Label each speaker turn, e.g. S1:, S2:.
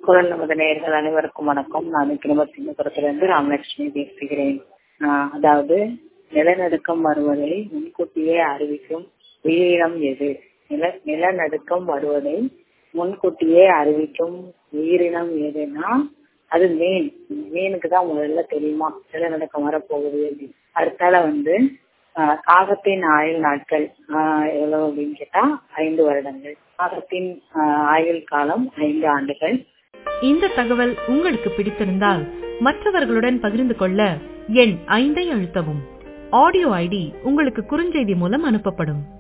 S1: குரல் நமது நேயர்கள் அனைவருக்கும் வணக்கம் நான் கிருமசிங்கபுரத்திலிருந்து ராமலட்சுமி பேசுகிறேன் ஆஹ் அதாவது நிலநடுக்கம் வருவதை முன்கூட்டியே அறிவிக்கும் உயிரினம் எது நில நிலநடுக்கம் வருவதை முன்கூட்டியே அறிவிக்கும் உயிரினம் எதுனா அது மீன் மீனுக்கு தான் முதல்ல தெரியுமா நிலநடுக்கம் வரப்போகுது அப்படின்னு அடுத்தால வந்து ஆஹ் காகத்தின் ஆயுள் நாட்கள் ஆஹ் எவ்வளவு அப்படின்னு கேட்டா ஐந்து வருடங்கள் காகத்தின் ஆஹ் ஆயுள் காலம் ஐந்து ஆண்டுகள்
S2: இந்த தகவல் உங்களுக்கு பிடித்திருந்தால் மற்றவர்களுடன் பகிர்ந்து கொள்ள எண் ஐந்தை அழுத்தவும் ஆடியோ ஐடி உங்களுக்கு குறுஞ்செய்தி மூலம் அனுப்பப்படும்